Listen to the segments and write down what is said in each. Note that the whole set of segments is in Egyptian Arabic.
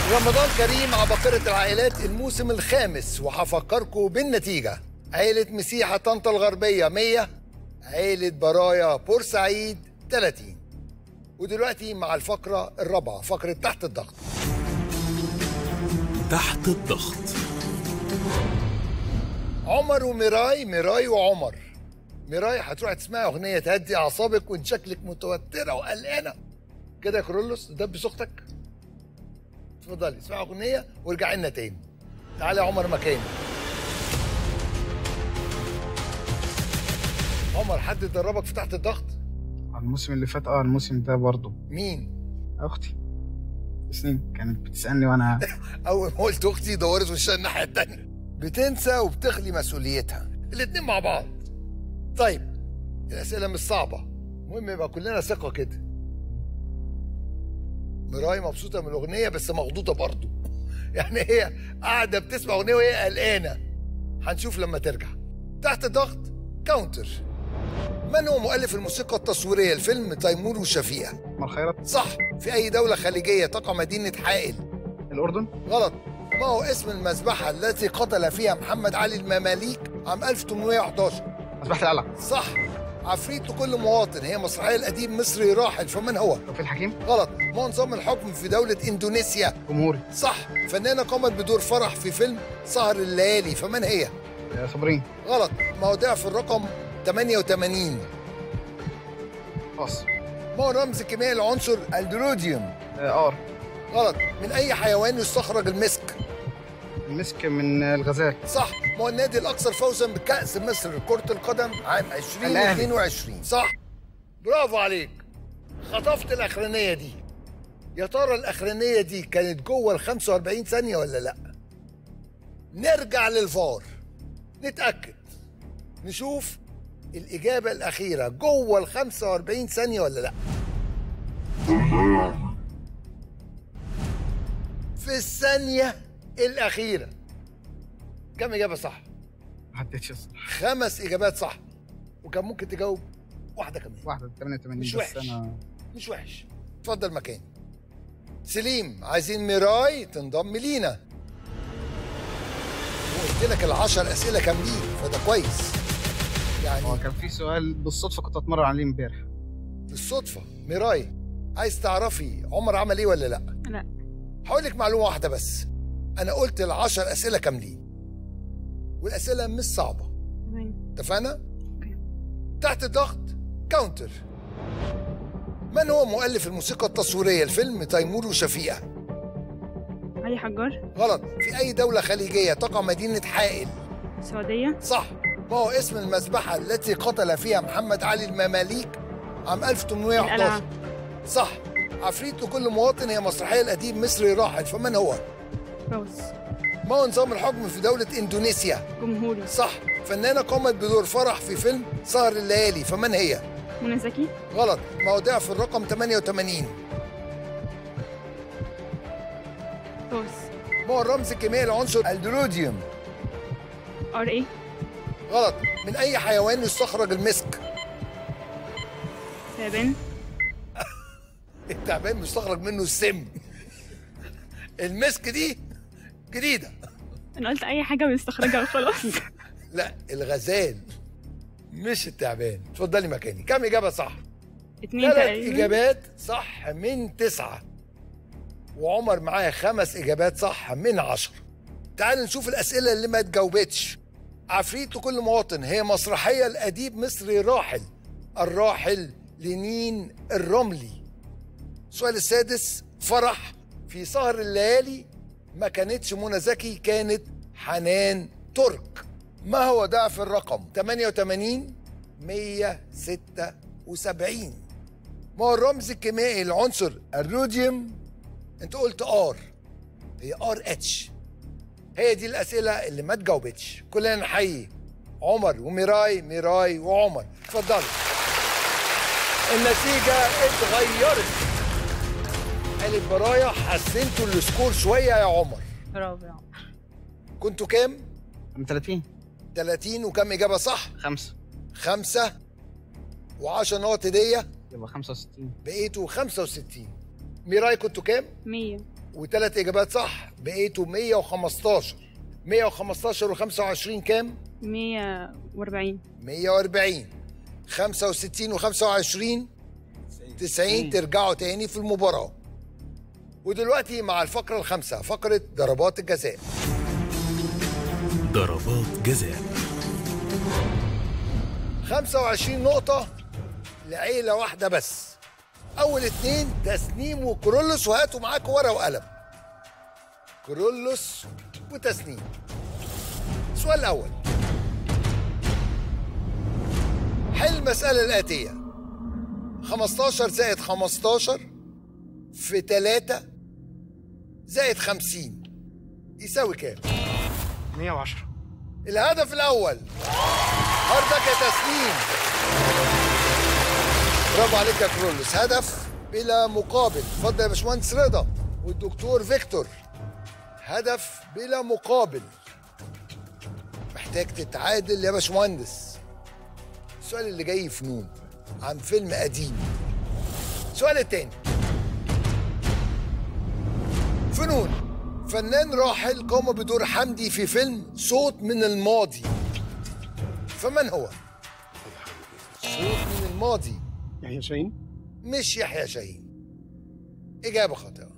رمضان كريم عباقرة العائلات الموسم الخامس وهفكركم بالنتيجة عيلة مسيحة طنطا الغربية 100 عيلة برايا بورسعيد 30 ودلوقتي مع الفقرة الرابعة فقرة تحت الضغط تحت الضغط عمر وميراي ميراي وعمر ميراي هتروح تسمعي اغنيه تهدي اعصابك وانت شكلك متوتره وقلقانه كده يا كرولوس دبس اختك اتفضلي اسمعي اغنيه وارجعي لنا تاني تعالى يا عمر مكاني عمر حد دربك في تحت الضغط الموسم اللي فات اه الموسم ده برضه مين اختي سنين كانت بتسالني وانا اول ما قلت اختي دورت وشها الناحيه التانيه بتنسى وبتخلي مسؤوليتها الاتنين مع بعض طيب الاسئله مش صعبه المهم يبقى كلنا ثقه كده مراي مبسوطه من الاغنيه بس مخضوضه برضه يعني هي قاعده بتسمع اغنيه وهي قلقانه هنشوف لما ترجع تحت ضغط كاونتر من هو مؤلف الموسيقى التصويريه لفيلم تيمور وشفيقه عمر خيرت صح في اي دوله خليجيه تقع مدينه حائل الاردن غلط ما هو اسم المذبحة التي قتل فيها محمد علي المماليك عام 1811 مذبحة القلعة صح عفريت لكل مواطن هي مسرحية الأديب مصري راحل فمن هو؟ توفيق الحكيم غلط ما هو نظام الحكم في دولة إندونيسيا؟ جمهوري صح فنانة قامت بدور فرح في فيلم سهر الليالي فمن هي؟ آه، صابرين غلط ما هو ضعف الرقم 88 خاص ما هو رمز كيميائي العنصر الدروديوم آه، ار غلط من أي حيوان يستخرج المسك؟ المسك من آه، الغزال صح ما هو النادي الاكثر فوزا بكاس مصر لكره القدم عام 2022 صح برافو عليك خطفت الاخرانيه دي يا ترى الاخرانيه دي كانت جوه ال 45 ثانيه ولا لا نرجع للفار نتاكد نشوف الاجابه الاخيره جوه ال 45 ثانيه ولا لا في الثانيه الاخيره كم اجابه صح ما حددتش الصراحة خمس اجابات صح وكان ممكن تجاوب واحده كمان واحدة 88 مش بس وحش. انا مش وحش اتفضل مكاني سليم عايزين ميراي تنضم لينا وقلت لك العشر اسئله كاملين فده كويس هو يعني كان في سؤال بالصدفة كنت اتمرن عليه امبارح بالصدفه ميراي عايز تعرفي عمر عمل ايه ولا لا لا هقول لك معلومه واحده بس انا قلت العشر اسئله كاملين والاسئله مش صعبه تمام اتفقنا؟ أوكي. تحت الضغط كاونتر من هو مؤلف الموسيقى التصويرية لفيلم تيمور وشفيقة؟ علي حجار غلط في أي دولة خليجية تقع مدينة حائل؟ السعودية صح ما هو اسم المذبحة التي قتل فيها محمد علي المماليك عام 1811 القلعة صح عفريت لكل مواطن هي مسرحية الأديب مصري راحل فمن هو؟ فوز ما هو نظام الحكم في دولة إندونيسيا؟ جمهوري صح فنانة قامت بدور فرح في فيلم سهر الليالي فمن هي؟ منى زكي غلط ما هو ضعف الرقم 88 فوز ما هو الرمز الكيميائي العنصر الدروديوم ار اي غلط من اي حيوان يستخرج المسك تعبان التعبان مستخرج منه السم المسك دي جديده انا قلت اي حاجة بنستخرجها وخلاص لا الغزال مش التعبان اتفضلي مكاني كم اجابه صح اتنين ثلاث تقريبا اجابات صح من تسعه وعمر معايا خمس اجابات صح من عشرة تعال نشوف الاسئله اللي ما اتجاوبتش عفريت لكل مواطن هي مسرحيه لاديب مصري راحل الراحل لنين الرملي السؤال السادس فرح في سهر الليالي ما كانتش منى زكي كانت حنان ترك ما هو ضعف الرقم 88 176 ما هو الرمز الكيميائي للعنصر الروديوم انت قلت ار هي ار اتش هي دي الاسئله اللي ما اتجاوبتش كلنا نحيي عمر وميراي ميراي وعمر اتفضلوا النتيجه اتغيرت قالت برايا حسنتوا السكور شويه يا عمر برافو يا عمر كنتوا كام من 30 30 وكم اجابه صح خمسة خمسة و10 نقط هديه يبقى 65 بقيتوا 65 ميراي كنتوا كام 100 وثلاث اجابات صح بقيتوا 115 115 و25 كام 140 140 65 و25 90 ترجعوا تاني في المباراة ودلوقتي مع الفقرة الخامسة فقرة ضربات الجزاء ضربات جزاء 25 نقطة لعيلة واحدة بس أول اتنين تسنيم وكرولوس وهاتوا معاكم ورقة وقلم كرولوس وتسنيم السؤال الأول حل المسألة الآتية 15 زائد 15 في 3 زائد 50 يساوي كام؟ 110 الهدف الأول هاردك يا تسليم برافو عليك يا كرولوس هدف بلا مقابل اتفضل يا باشمهندس رضا والدكتور فيكتور هدف بلا مقابل محتاج تتعادل يا باشمهندس السؤال اللي جاي فنون عن فيلم قديم السؤال التاني فنون فنان راحل قام بدور حمدي في فيلم صوت من الماضي فمن هو؟ صوت من الماضي يحيى شاهين مش يحيى شاهين إجابة خاطئة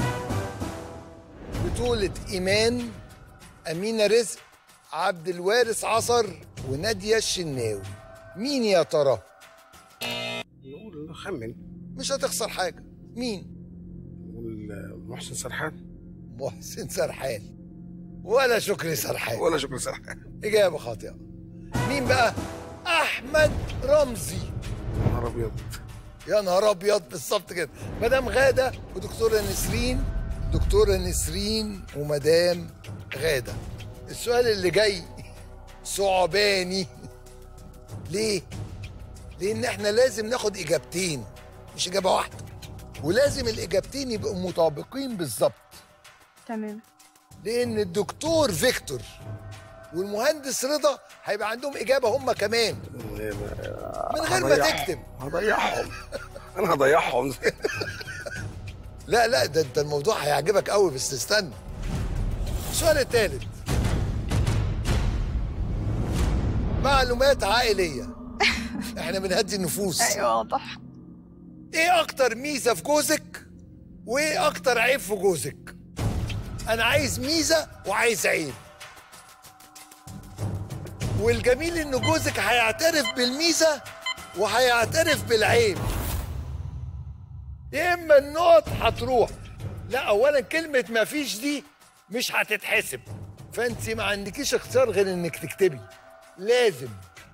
بطولة إيمان أمينة رزق عبد الوارث عصر ونادية الشناوي مين يا ترى؟ نقول خمن مش هتخسر حاجة مين؟ نقول محسن سرحان محسن سرحان ولا شكري سرحان ولا شكرا سرحان إجابة خاطئة مين بقى؟ أحمد رمزي نهار ابيض يا نهار ابيض بالظبط كده مدام غاده ودكتوره نسرين دكتوره نسرين ومدام غاده السؤال اللي جاي صعباني ليه لان احنا لازم ناخد اجابتين مش اجابه واحده ولازم الاجابتين يبقوا مطابقين بالظبط تمام لان الدكتور فيكتور والمهندس رضا هيبقى عندهم اجابه هم كمان من غير ما هضيعهم. تكتب هضيعهم انا هضيعهم لا لا ده انت الموضوع هيعجبك قوي بس استنى السؤال الثالث معلومات عائلية احنا بنهدي النفوس ايوه واضح ايه اكتر ميزة في جوزك وايه اكتر عيب في جوزك انا عايز ميزة وعايز عيب والجميل ان جوزك هيعترف بالميزة وهيعترف بالعيب يا اما النقط هتروح لا اولا كلمة مفيش دي مش هتتحسب فانت ما عندكيش اختيار غير انك تكتبي لازم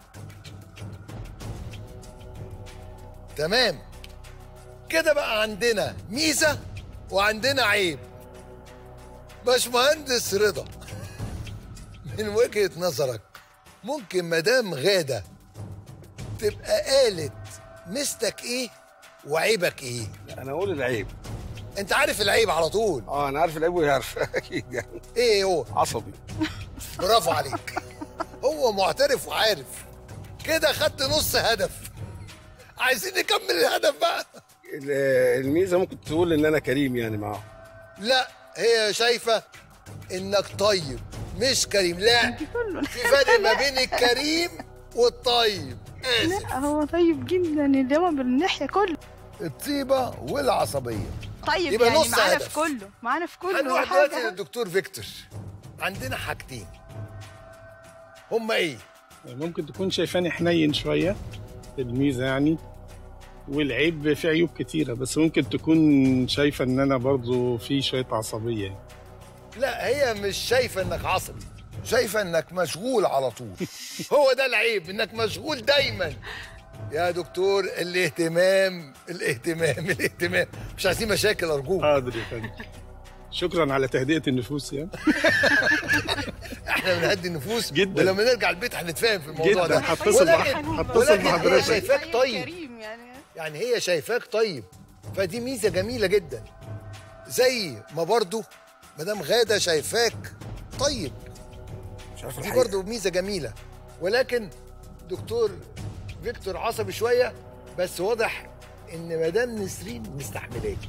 تمام كده بقى عندنا ميزة وعندنا عيب باشمهندس رضا من وجهة نظرك ممكن مدام غادة تبقى قالت مستك ايه وعيبك ايه انا اقول العيب انت عارف العيب على طول اه انا عارف العيب وهي عارفه اكيد يعني ايه هو عصبي برافو عليك هو معترف وعارف كده خدت نص هدف عايزين نكمل الهدف بقى ال- الميزه ممكن تقول ان انا كريم يعني معاهم لا هي شايفة انك طيب مش كريم لا كله في فرق ما بين الكريم والطيب اسف لا هو طيب جدا اللي هو بالناحيه كله الطيبة والعصبية طيب يبقى يعني نص معانا هدف. في كله معانا في كله هنروح دلوقتي حاجه للدكتور فيكتور عندنا حاجتين هما ايه؟ ممكن تكون شايفاني حنين شوية الميزة يعني والعيب في عيوب كتيرة بس ممكن تكون شايفة ان انا برضو في شوية عصبية يعني. لا هي مش شايفة انك عصبي شايفة انك مشغول على طول هو ده العيب انك مشغول دايما يا دكتور الاهتمام الاهتمام الاهتمام مش عايزين مشاكل ارجوك حاضر يا فندم شكرا على تهدئة النفوس يعني احنا بنهدي النفوس جدا. ولما نرجع البيت هنتفاهم في الموضوع جدا ده هتصل مع ولكن هتصل ولكن مع هي حضرتك شايفاك طيب كريم يعني يعني هي شايفاك طيب فدي ميزه جميله جدا زي ما برضو مدام غاده شايفاك طيب مش عارف دي الحقيقه برضو ميزه جميله ولكن دكتور فيكتور عصبي شويه بس واضح ان مدام نسرين مستحملاك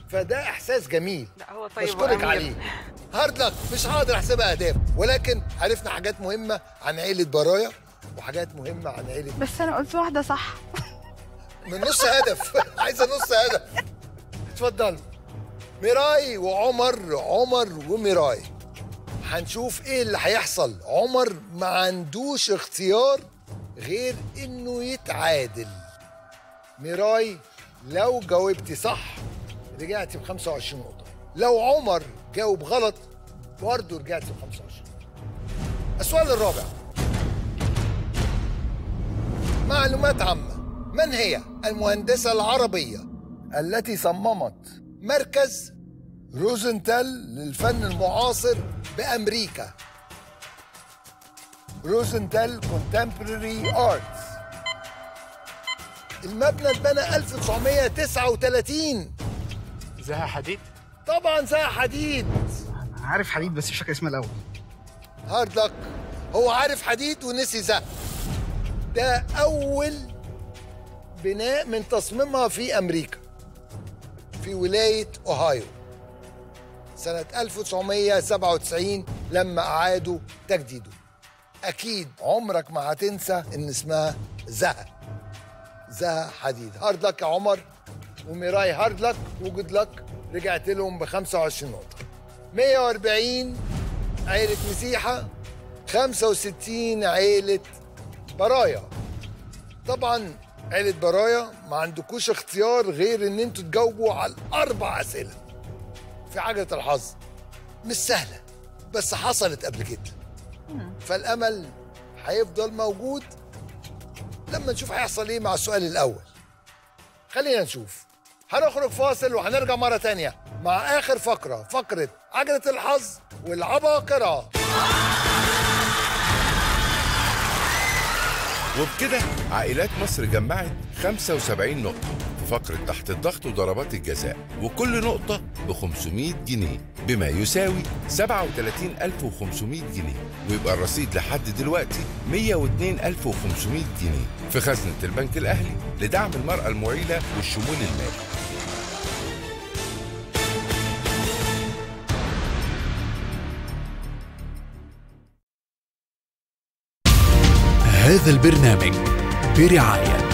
فده احساس جميل لا هو طيب بشكرك وأمير. عليه هارد لك مش هقدر احسبها اهداف ولكن عرفنا حاجات مهمه عن عيله برايا وحاجات مهمه عن عيله بس انا قلت واحده صح من نص هدف عايزه نص هدف اتفضل ميراي وعمر عمر وميراي هنشوف ايه اللي هيحصل عمر ما عندوش اختيار غير انه يتعادل ميراي لو جاوبتي صح رجعتي ب 25 نقطة لو عمر جاوب غلط برضه رجعتي ب 25 السؤال الرابع معلومات عامة من هي المهندسة العربية التي صممت مركز روزنتال للفن المعاصر بأمريكا روزنتال كونتمبراري ارتس المبنى اتبنى 1939 زها حديد طبعا زي حديد انا عارف حديد بس مش فاكر اسمها الاول هارد لك هو عارف حديد ونسي زق ده أول بناء من تصميمها في أمريكا في ولاية أوهايو سنة 1997 لما أعادوا تجديده أكيد عمرك ما هتنسى إن اسمها زها زها حديد هارد لك يا عمر وميراي هارد لك وجود لك رجعت لهم ب 25 نقطة 140 عيلة مسيحة 65 عيلة برايا طبعا عيلة برايا ما عندكوش اختيار غير ان انتوا تجاوبوا على الاربع اسئلة في عجلة الحظ مش سهلة بس حصلت قبل كده فالامل هيفضل موجود لما نشوف هيحصل ايه مع السؤال الاول خلينا نشوف هنخرج فاصل وهنرجع مرة تانية مع آخر فقرة فقرة عجلة الحظ والعباقرة وبكده عائلات مصر جمعت 75 نقطة في فقرة تحت الضغط وضربات الجزاء وكل نقطة ب 500 جنيه بما يساوي 37500 جنيه ويبقى الرصيد لحد دلوقتي 102500 جنيه في خزنة البنك الأهلي لدعم المرأة المعيلة والشمول المالي هذا البرنامج برعاية